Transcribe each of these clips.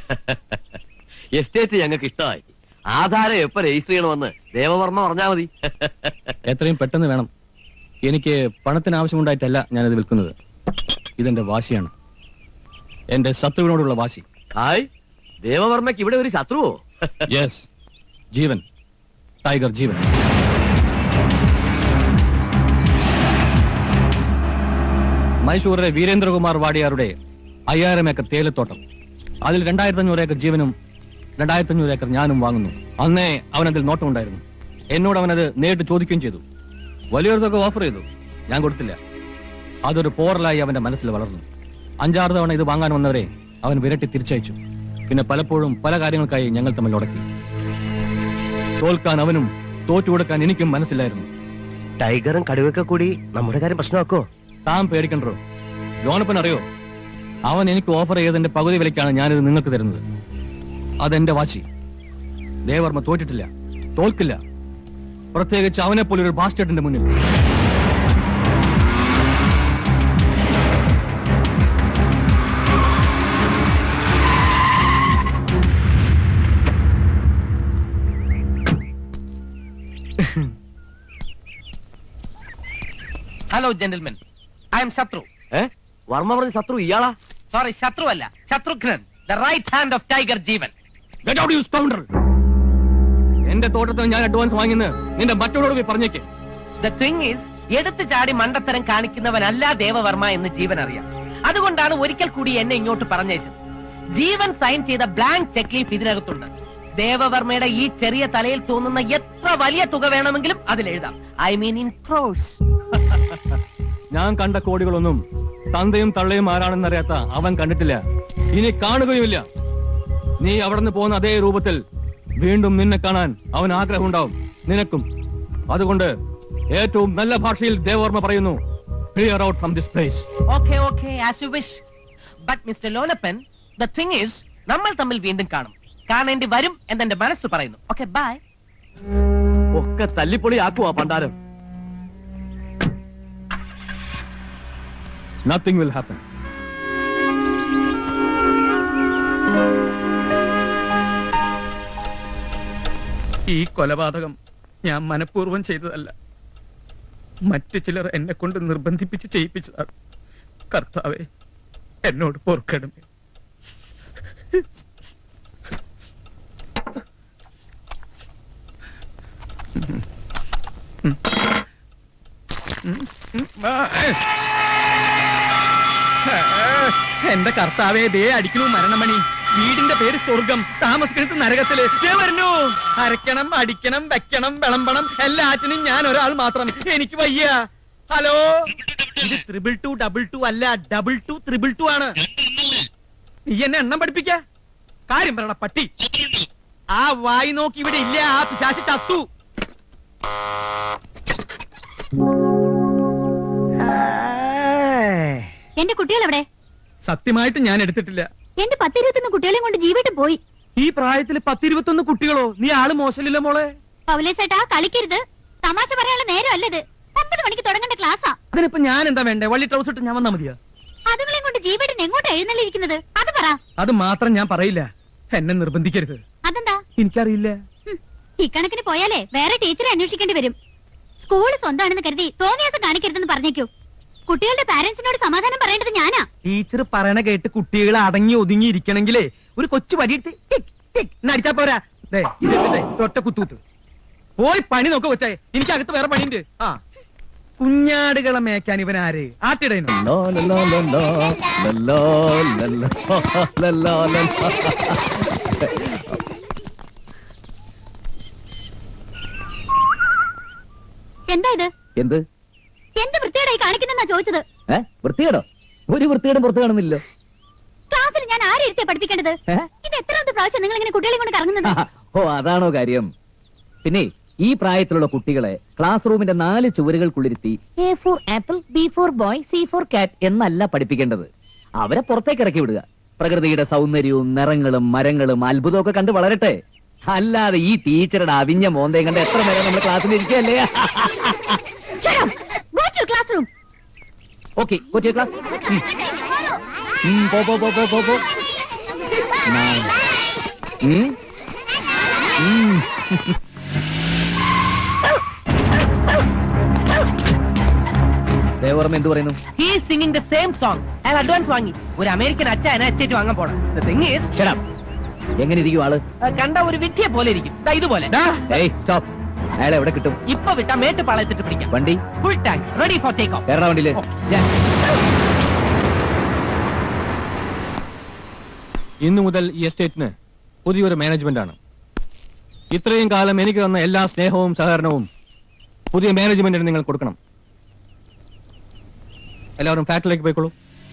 Estate ഞങ്ങൾക്ക് ഇഷ്ടമായി ആധാരം എപ്പോ രജിസ്റ്റർ ചെയ്യണമെന്ന് ദേവവർമ്മ പറഞ്ഞാ മതി എത്രയും പെട്ടെന്ന് വേണം എനിക്ക് പണത്തിന് ആവശ്യമുണ്ടായിട്ടല്ല ഞാനത് വിൽക്കുന്നത് ഇതെന്റെ വാശിയാണ് എന്റെ ശത്രുവിനോടുള്ള വാശി ഹായ് ദേവവർമ്മയ്ക്ക് ഇവിടെ ഒരു ശത്രുവോ യെസ് ജീവൻ ടൈഗർ ജീവൻ മൈസൂരിലെ വീരേന്ദ്രകുമാർ വാടിയാറുടെ അയ്യായിരം ഏക്കർ തേയിലത്തോട്ടം അതിൽ രണ്ടായിരത്തി അഞ്ഞൂറ് ഏക്കർ ജീവനും രണ്ടായിരത്തി അഞ്ഞൂറ് ഏക്കർ ഞാനും വാങ്ങുന്നു അന്നേ അവൻ അതിൽ നോട്ടമുണ്ടായിരുന്നു എന്നോട് അവനത് നേരിട്ട് ചോദിക്കുകയും ചെയ്തു വലിയൊരു തുക ഓഫർ ചെയ്തു ഞാൻ കൊടുത്തില്ല അതൊരു പോറലായി അവന്റെ മനസ്സിൽ വളർന്നു അഞ്ചാറ് തവണ ഇത് വാങ്ങാൻ വന്നവരെ അവൻ വിരട്ടി തിരിച്ചയച്ചു പിന്നെ പലപ്പോഴും പല കാര്യങ്ങൾക്കായി ഞങ്ങൾ തമ്മിൽ ഉടക്കി തോൽക്കാൻ അവനും തോറ്റു കൊടുക്കാൻ എനിക്കും മനസ്സിലായിരുന്നു ടൈഗറും കടുവൊക്കെ കൂടി നമ്മുടെ കാര്യം പ്രശ്നമാക്കോ താൻ പേടിക്കണ്ടോ ലോണപ്പൻ അറിയോ അവൻ എനിക്ക് ഓഫർ ചെയ്തതിന്റെ പകുതി വിലയ്ക്കാണ് ഞാനിത് നിങ്ങൾക്ക് തരുന്നത് അതെന്റെ വാശി ദേവർമ്മ തോറ്റിട്ടില്ല തോൽക്കില്ല പ്രത്യേകിച്ച് അവനെ പോലെ ഒരു ബാസ്റ്റേട്ടിന്റെ മുന്നിൽ ഹലോ ജെന്റിൽമെൻ ഐ എം ശത്രു ഏ വർമ്മ പറഞ്ഞ ശത്രു ഇയാളാ സോറി ശത്രു അല്ല Shatrughnan the right hand of Tiger Jeevan Get out, you scoundrel! എന്റെ തോട്ടത്തിന് ഞാൻ അഡ്വാൻസ് വാങ്ങിന്ന് നിന്റെ മറ്റോടോട് പോയി പറഞ്ഞേക്ക് ദ തിങ് ഈസ് എടുത്തു ചാടി മണ്ടത്തരം കാണിക്കുന്നവനല്ല ദേവവർമ്മ എന്ന് ജീവൻ അറിയാം അതുകൊണ്ടാണ് ഒരിക്കൽ കൂടി എന്നെ ഇങ്ങോട്ട് പറഞ്ഞയച്ചത് ജീവൻ സൈൻ ചെയ്ത ബ്ലാങ്ക് ചെക്ക് ലീഫ് ഇതിനകത്തുണ്ട് ദേവവർമ്മയുടെ ഈ ചെറിയ തലയിൽ തോന്നുന്ന എത്ര വലിയ തുക വേണമെങ്കിലും അതിൽ എഴുതാം ഐ മീൻ ഇൻ ക്രോസ് ഞാൻ കണ്ട കോടികളൊന്നും തന്തയും തള്ളയും ആരാണെന്നറിയാത്ത അവൻ കണ്ടിട്ടില്ല ഇനി കാണുകയുമില്ല നീ അവിടുന്ന് പോകുന്ന അതേ രൂപത്തിൽ വീണ്ടും നിന്നെ കാണാൻ അവൻ ആഗ്രഹമുണ്ടാവും നിനക്കും അതുകൊണ്ട് ഏറ്റവും നല്ല ഭാഷയിൽ ദേവർമ്മ പറയുന്നു clear out from this place okay okay as you wish but mister Lonappan the thing is നമ്മൾ തമ്മിൽ വീണ്ടും കാണും കാണേണ്ടി വരും എന്നെന്റെ മനസ്സ് പറയുന്നു ഓക്കെ ബൈ ഒക്കെ തല്ലിപ്പൊളി ആക്കുവാ പണ്ടാരം നത്തിങ് വിൽ ഹാപ്പൻ ഈ കൊലപാതകം ഞാൻ മനഃപൂർവ്വം ചെയ്തതല്ല മറ്റു ചിലർ എന്നെ കൊണ്ട് നിർബന്ധിപ്പിച്ച് ചെയ്യിപ്പിച്ചതാണ് കർത്താവെ എന്നോട് പൊറുക്കണമേ എന്റെ കർത്താവെ ദേ അടിക്കണു മരണമണി വീടിന്റെ പേര് സ്വർഗം താമസിക്കുന്നത് നരകത്തില് ദേ വരുന്നു അരക്കണം അടിക്കണം വെക്കണം വിളമ്പണം എല്ലാറ്റിനും ഞാൻ ഒരാൾ മാത്രം എനിക്ക് വയ്യ ഹലോ ഇത് ത്രിബിൾ ടു ഡബിൾ ടു അല്ല ഡബിൾ ടു ത്രിബിൾ ടു ആണ് നീ എന്നെ എണ്ണം പഠിപ്പിക്ക കാര്യം പറയണ പട്ടി ആ വായി നോക്കി ഇവിടെ ഇല്ല ആ പിശാശി ചത്തു എന്റെ കുട്ടികൾ എവിടെ സത്യമായിട്ട് ഞാൻ എടുത്തിട്ടില്ല എന്റെ പത്തിരുപത്തൊന്ന് കുട്ടികളെയും കൊണ്ട് ജീവട്ട് പോയി ഈ പ്രായത്തിൽ പത്തിരുപത്തൊന്ന് കുട്ടികളോ നീ ആള് മോശമില്ല മോളെ പൗലേസേട്ടാ കളിക്കരുത് തമാശ പറയാനുള്ള നേരമല്ലത് ഒമ്പത് മണിക്ക് തുടങ്ങേണ്ട ക്ലാസ്സാ അതിനിപ്പോ ഞാൻ എന്താ വേണ്ടേ വള്ളി ട്രൗസ് ഇട്ട് ഞാൻ വന്നാ മതിയാ അതുങ്ങളെയും കൊണ്ട് ജീവട്ടിന് എങ്ങോട്ടാ എഴുന്നള്ളിരിക്കുന്നത് അത് പറ അത് മാത്രം ഞാൻ പറയില്ല എന്നെ നിർബന്ധിക്കരുത് അതെന്താ എനിക്കറിയില്ല ഹും, ഇക്കണക്കിന് പോയാലേ വേറെ ടീച്ചറെ അന്വേഷിക്കേണ്ടി വരും സ്കൂൾ സ്വന്തമാണെന്ന് കരുതി തോന്നിയാസം കാണിക്കരുതെന്ന് പറഞ്ഞേക്കൂ കുട്ടികളുടെ പാരന്റ്സിനോട് സമാധാനം പറയേണ്ടത് ഞാനാ ടീച്ചർ പറയണ കേട്ട് കുട്ടികൾ അടങ്ങി ഒതുങ്ങി ഇരിക്കണെങ്കിലേ ഒരു കൊച്ചു വടിയിട്ട് ടിക് ടിക് എന്നടിച്ചാ പോരാ ദേ, ഇതെടുത്തേ, ഒറ്റ കുത്തൂത്ത് പോയി പണി നോക്ക കൊച്ചേ എനിക്ക് അകത്ത് വേറെ പണിയുണ്ട് ആ കുഞ്ഞാടുകളെ മേക്കാൻ ഇവൻ ആര് ആട്ടിടയനോ എന്താ ഇത് എന്ത് എന്ത് വൃത്തിയോടായി കാണിക്കുന്നെന്നാ ചോദിച്ചത് ഏ വൃത്തികേടോ ഒരു വൃത്തികേടും പുറത്ത് കാണുന്നില്ലല്ലോ ക്ലാസ്സിൽ ഞാൻ ആരെ ഇരുത്തിയാ പഠിപ്പിക്കേണ്ടത് ഏ? ഇത് എത്രാമത്തെ പ്രാവശ്യം നിങ്ങൾ ഇങ്ങനെ കുട്ടികളെ കൊണ്ട് കറങ്ങുന്നത് ഓ അതാണോ കാര്യം പിന്നെ ഈ പ്രായത്തിലുള്ള കുട്ടികളെ ക്ലാസ് റൂമിന്റെ നാല് ചുവരുകൾക്കുള്ളിരുത്തി A for apple B for boy C for cat എന്നല്ല പഠിപ്പിക്കേണ്ടത് അവരെ പുറത്തേക്ക് ഇറക്കി വിടുക പ്രകൃതിയുടെ സൗന്ദര്യവും നിറങ്ങളും മരങ്ങളും അത്ഭുതവും ഒക്കെ കണ്ട് വളരട്ടെ അല്ലാതെ ഈ ടീച്ചറുടെ അവിഞ്ഞ മോന്തയും കണ്ട് എത്ര നേരം നമ്മൾ ക്ലാസ്സിൽ ഇരിക്കുകയല്ലേ ക്ലാസ് റൂം ഓക്കെ ക്ലാസ് പോ പോ പോ പോ പോ പോ Nice. ഉം? ഉം. ദേവർമ്മ എന്ത് പറയുന്നു he singing the same song അയാൾ അഡ്വാൻസ് വാങ്ങി ഒരു അമേരിക്കൻ അച്ഛൻ എസ്റ്റേറ്റ് വാങ്ങാൻ പോണം The thing is, Shut up. എങ്ങനെ ഇരിക്കും ആള് ആ, കണ്ട ഒരു വിദ്യ പോലെ ഇരിക്കും ദാ ഇതുപോലെ ഏയ് സ്റ്റോപ്പ് അയാളെ എവിടെ കിട്ടും ഇപ്പൊ വിട്ട മേട്ടുപാളയത്തിട്ട് പിടിക്കാം വണ്ടി full tank ready for take off Kerala വണ്ടിയില് ഇന്നു മുതൽ ഈ എസ്റ്റേറ്റിന് പുതിയൊരു മാനേജ്മെന്റ് ആണ് ഇത്രയും കാലം എനിക്ക് തന്ന എല്ലാ സ്നേഹവും സഹകരണവും പുതിയ മാനേജ്മെന്റിന് നിങ്ങൾ കൊടുക്കണം എല്ലാവരും ഫാക്ടറിയിലേക്ക് പോയിക്കോളൂ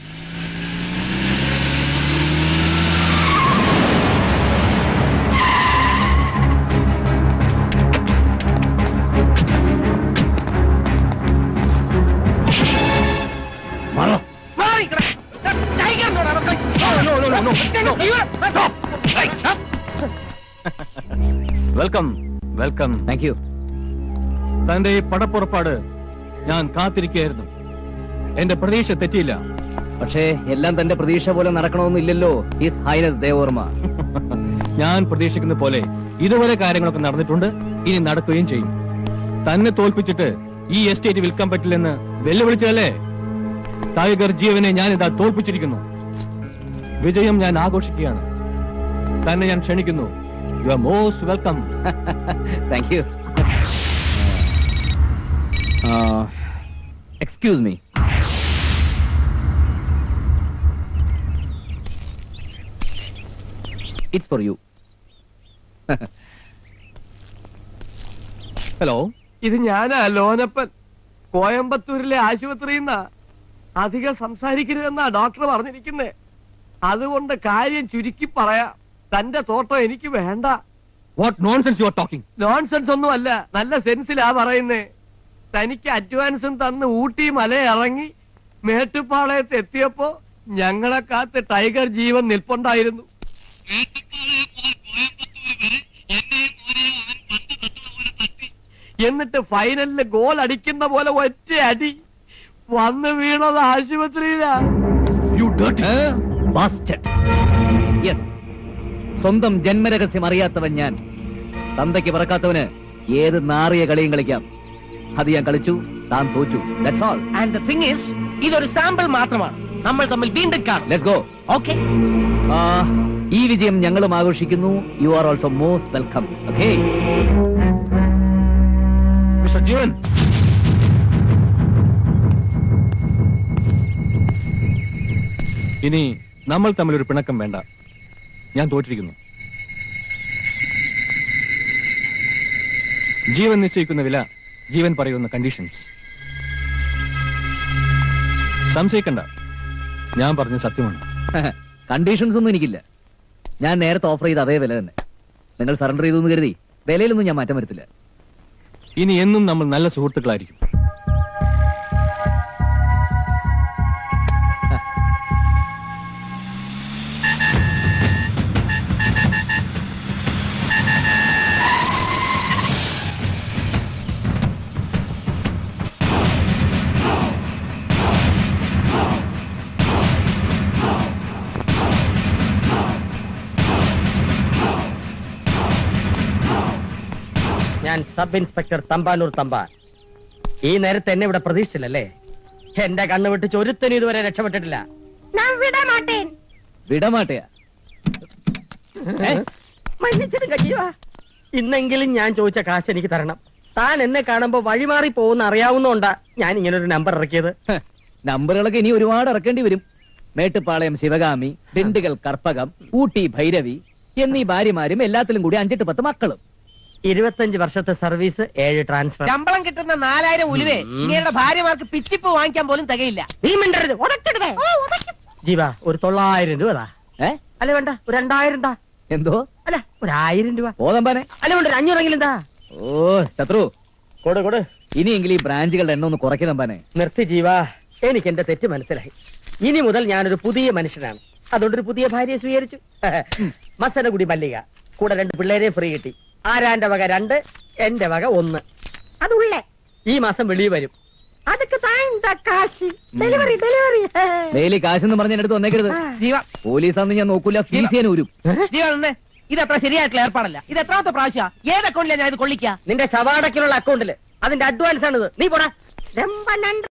വെൽക്കം വെൽക്കം താങ്ക് യു തന്റെ ഈ പടപ്പുറപ്പാട് ഞാൻ കാത്തിരിക്കുകയായിരുന്നു എന്റെ പ്രതീക്ഷ തെറ്റിയില്ല പക്ഷേ എല്ലാം തന്റെ പ്രതീക്ഷ പോലെ നടക്കണമെന്നില്ലല്ലോ ഹിസ് ഹൈനസ് ദേവർമ്മ ഞാൻ പ്രതീക്ഷിക്കുന്ന പോലെ ഇതുവരെ കാര്യങ്ങളൊക്കെ നടന്നിട്ടുണ്ട് ഇനി നടക്കുകയും ചെയ്യും തന്നെ തോൽപ്പിച്ചിട്ട് ഈ എസ്റ്റേറ്റ് വിൽക്കാൻ പറ്റില്ലെന്ന് വെല്ലുവിളിച്ചതല്ലേ ടൈഗർ ജീവനെ ഞാൻ ഇതാ തോൽപ്പിച്ചിരിക്കുന്നു വിജയം ഞാൻ ആഘോഷിക്കുകയാണ് തന്നെ ഞാൻ ക്ഷണിക്കുന്നു you are most welcome thank you excuse me it's for you hello ഇത് ഞാനാ ലോനപ്പൻ കോയമ്പത്തൂരിലെ ആശുപത്രിയിൽ നിന്നാ അധികം സംസാരിക്കരുതെന്നാ ഡോക്ടർ പറഞ്ഞിരിക്കുന്നേ അതുകൊണ്ട് കാര്യം ചുരുക്കി പറയാം തന്റെ തോട്ടം എനിക്ക് വേണ്ട what nonsense you are talking nonsense ഒന്നും അല്ല നല്ല സെൻസിലാ പറയുന്നേ തനിക്ക് അഡ്വാൻസും തന്ന് ഊട്ടി മല ഇറങ്ങി മേട്ടുപ്പാളയത്ത് എത്തിയപ്പോ ഞങ്ങളെ കാത്ത് ടൈഗർ ജീവൻ നിൽപ്പുണ്ടായിരുന്നു എന്നിട്ട് ഫൈനലില് ഗോൾ അടിക്കുന്ന പോലെ ഒറ്റ അടി വന്ന് വീണത് ആശുപത്രിയിലാ യെസ് സ്വന്തം ജന്മരഹസ്യം അറിയാത്തവൻ ഞാൻ തന്തയ്ക്ക് പറക്കാത്തവന് ഏത് നാറിയ കളിയും കളിക്കാം അത് ഞാൻ കളിച്ചു താൻ തോറ്റു that's all and the thing is ഇതൊരു സാമ്പിൾ മാത്രമാണ് നമ്മൾ തമ്മിൽ വീണ്ടും കാണും ലെറ്റ്സ് ഗോ ഓക്കെ ഈ വിജയം ഞങ്ങളും ആഘോഷിക്കുന്നു you are also most welcome okay mister Jeevan ഇനി നമ്മൾ തമ്മിൽ ഒരു പിണക്കം വേണ്ട ഞാൻ തോറ്റിരിക്കുന്നു ജീവൻ നിശ്ചയിക്കുന്ന വില ജീവൻ പറയുന്ന കണ്ടീഷൻസ് സംശയിക്കണ്ട ഞാൻ പറഞ്ഞ സത്യമാണ് കണ്ടീഷൻസ് ഒന്നും എനിക്കില്ല ഞാൻ നേരത്തെ ഓഫർ ചെയ്ത അതേ വില തന്നെ നിങ്ങൾ സറണ്ടർ ചെയ്തു എന്ന് കരുതി വിലയിലൊന്നും ഞാൻ മാറ്റം വരുത്തില്ല ഇനി എന്നും നമ്മൾ നല്ല സുഹൃത്തുക്കളായിരിക്കും ഞാൻ സബ് ഇൻസ്പെക്ടർ തമ്പാനൂർ തമ്പാൻ ഈ നേരത്തെ എന്നെ ഇവിടെ പ്രതീക്ഷിച്ചില്ലല്ലേ എന്റെ കണ്ണു വെട്ടിച്ച് ഒരുത്തനും ഇതുവരെ രക്ഷപ്പെട്ടിട്ടില്ല വിടമാട്ടയാ ഏ? മன்னிச்சிடுங்க ജീവ ഇന്നെങ്കിലും ഞാൻ ചോദിച്ച കാശ് എനിക്ക് തരണം താൻ എന്നെ കാണുമ്പോ വഴിമാറി പോകുന്ന അറിയാവുന്നോണ്ടാ ഞാൻ ഇങ്ങനെ ഒരു നമ്പർ ഇറക്കിയത് ഹ, നമ്പറുകളൊക്കെ ഇനി ഒരുപാട് ഇറക്കേണ്ടി വരും മേട്ടുപ്പാളയം ശിവകാമി ദിണ്ടുകൽ കർപ്പകം ഊട്ടി ഭൈരവി എന്നീ ഭാര്യമാരും എല്ലാത്തിലും കൂടി അഞ്ചെട്ട് പത്ത് മക്കളും ഇരുപത്തഞ്ച് വർഷത്തെ സർവീസ് ഏഴ് ട്രാൻസ്ഫർ ശമ്പളം കിട്ടുന്ന നാലായിരം ഉലുവേ ഉം. ഇങ്ങയുടെ ഭാര്യമാർക്ക് പിച്ചിപ്പ് വാങ്ങിക്കാൻ പോലും തികയില്ല നീ മിണ്ടരുത് ഉടച്ചിടുവേ ജീവ ഒരു തൊള്ളായിരം രൂപ താ ഏ അല്ല വേണ്ട ഒരു രണ്ടായിരം താ എന്തോ അല്ല ഒരു ആയിരം രൂപ ഓതമ്പാനെ അല്ല വേണ്ട ഒരു അഞ്ഞൂറെങ്കിലും താ ഓ ശത്രു കൊടു കൊടു ഇനിയെങ്കിലും ഈ ബ്രാഞ്ചുകളുടെ എണ്ണം ഒന്ന് കുറയ്ക്കുന്നമ്പാനെ നിർത്തി ജീവ എനിക്ക് എന്റെ തെറ്റ് മനസ്സിലായി ഇനി മുതൽ ഞാനൊരു പുതിയ മനുഷ്യനാണ് അതുകൊണ്ട് ഒരു പുതിയ ഭാര്യയെ സ്വീകരിച്ചു മസനഗുടി മല്ലിക കൂടെ രണ്ട് പിള്ളേരെ ഫ്രീ കിട്ടി ആരാന്റെ വക രണ്ട് എന്റെ വക ഒന്ന് അതുള്ളേ ഈ മാസം വെളിയിൽ വരും അതൊക്കെ താഴ്ന്ന കാശ് ഡെലിവറി ഡെലിവറി ഡെയിലി കാശെന്ന് പറഞ്ഞ അടുത്ത് വന്നേക്കരുത് ജീവ പോലീസാന്ന് ഞാൻ നോക്കൂല ഫീസ് ചെയ്യാൻ ഊരും ജീവ നിന്നേ ഇത് അത്ര ശരിയായിട്ടുള്ള ഏർപ്പാടല്ല ഇത് എത്രാമത്തെ പ്രാവശ്യം ഏത് അക്കൗണ്ടിലാണ് ഞാൻ ഇത് കൊള്ളിക്കുക നിന്റെ ശവാടക്കിലുള്ള അക്കൗണ്ടില് അതിന്റെ അഡ്വാൻസ് ആണിത് നീ പോടാ